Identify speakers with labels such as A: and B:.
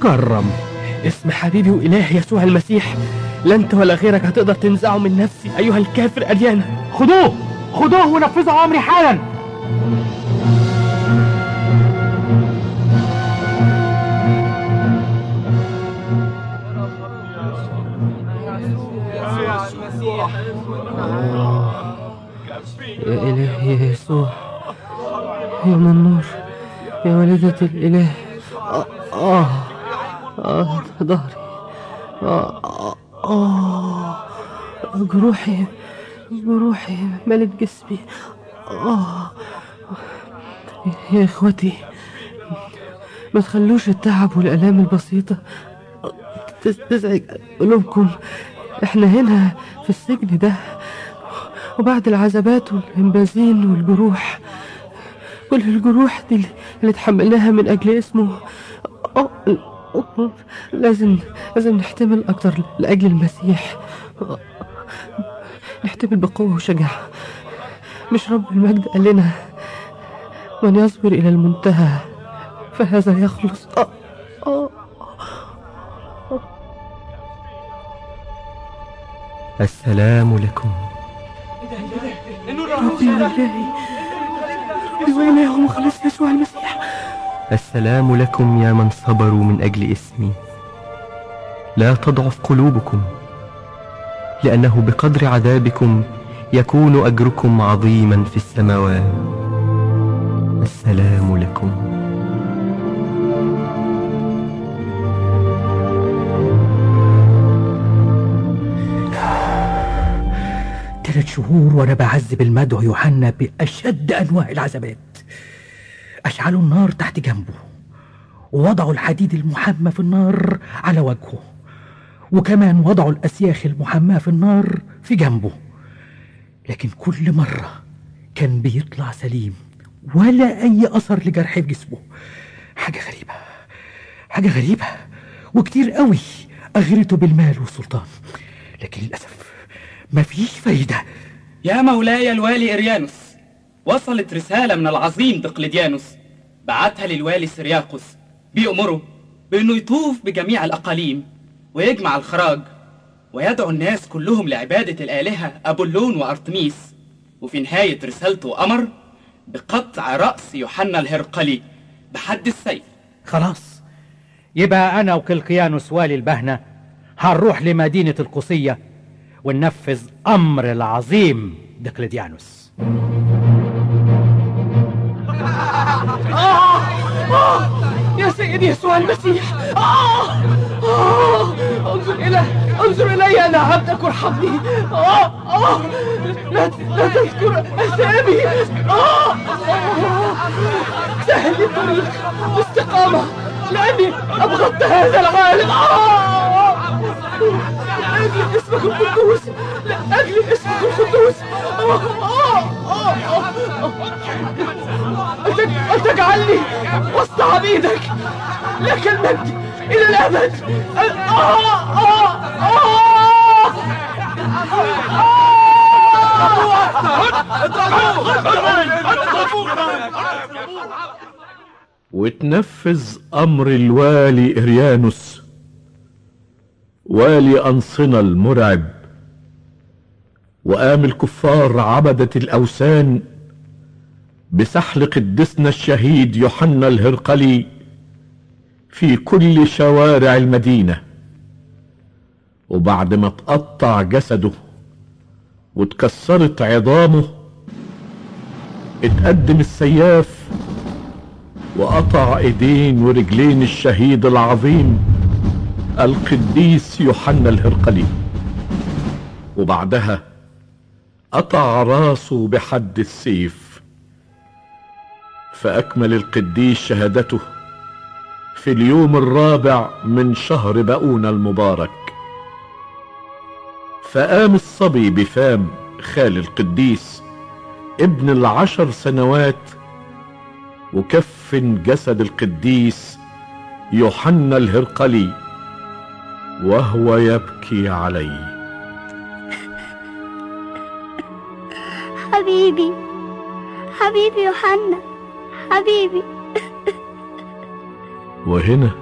A: المكرم
B: اسم حبيبي وإلهي يسوع المسيح لا أنت ولا غيرك هتقدر تنزعه من نفسي أيها الكافر أريانا
A: خدوه خدوه ونفذوا أمري حالا
B: يا إلهي يا يسوع يا من النور يا والدة الإله آه آه, آه ظهري آه آه, آه جروحي جروحي ملت جسمي آه يا إخوتي ما تخلوش التعب والآلام البسيطة تزعج قلوبكم احنا هنا في السجن ده وبعد العذابات والانبازين والجروح كل الجروح دي اللي تحملناها من أجل اسمه لازم لازم نحتمل أكتر لأجل المسيح نحتمل بقوة وشجاعة مش رب المجد قال لنا من يصبر إلى المنتهى فهذا يخلص أه أه
C: السلام لكم
B: ربي وإلهي ربي وإلهي ومخلص يسوع المسيح
C: السلام لكم يا من صبروا من أجل اسمي لا تضعف قلوبكم لأنه بقدر عذابكم يكون أجركم عظيما في السماوات السلام لكم
A: ثلاث شهور وأنا بعذب المدعو يوحنا بأشد أنواع العذابات أشعلوا النار تحت جنبه ووضعوا الحديد المحمى في النار على وجهه وكمان وضعوا الأسياخ المحماة في النار في جنبه لكن كل مرة كان بيطلع سليم ولا أي أثر لجرح في جسمه حاجة غريبة حاجة غريبة وكتير قوي أغرته بالمال والسلطان لكن للأسف مفيش فايدة
D: يا مولاي الوالي إريانوس وصلت رسالة من العظيم دقلديانوس بعتها للوالي سرياقوس بيأمره بأنه يطوف بجميع الأقاليم ويجمع الخراج ويدعو الناس كلهم لعبادة الآلهة أبولون وأرتميس وفي نهاية رسالته أمر بقطع رأس يوحنا الهرقلي بحد السيف
A: خلاص يبقى أنا وكلقيانوس والي البهنة هنروح لمدينة القصية وننفذ أمر العظيم دقلديانوس
B: آه آه يا سيدي يسوع المسيح آه آه انظر إلى انظر إلي أنا عبدك وارحمني آه آه لا لا تذكر أسامي آه آه سهل لي الطريق باستقامة لأني أبغضت هذا العالم آه لأجل اسمك القدوس لأجل اسمك القدوس آه آه آه آه أن تجعلني وسط عبيدك لك المجد إلى الأبد آه آه آه
E: وتنفذ أمر الوالي إريانوس والي أنصنة المرعب وقام الكفار عبدة الأوثان بسحل قدسنا الشهيد يوحنا الهرقلي في كل شوارع المدينة وبعد ما تقطع جسده واتكسرت عظامه اتقدم السياف وقطع ايدين ورجلين الشهيد العظيم القديس يوحنا الهرقلي وبعدها قطع راسه بحد السيف فأكمل القديس شهادته في اليوم الرابع من شهر بقون المبارك فقام الصبي بفام خال القديس ابن العشر سنوات وكفن جسد القديس يوحنا الهرقلي وهو يبكي عليه
F: حبيبي حبيبي يوحنا حبيبي
E: وهنا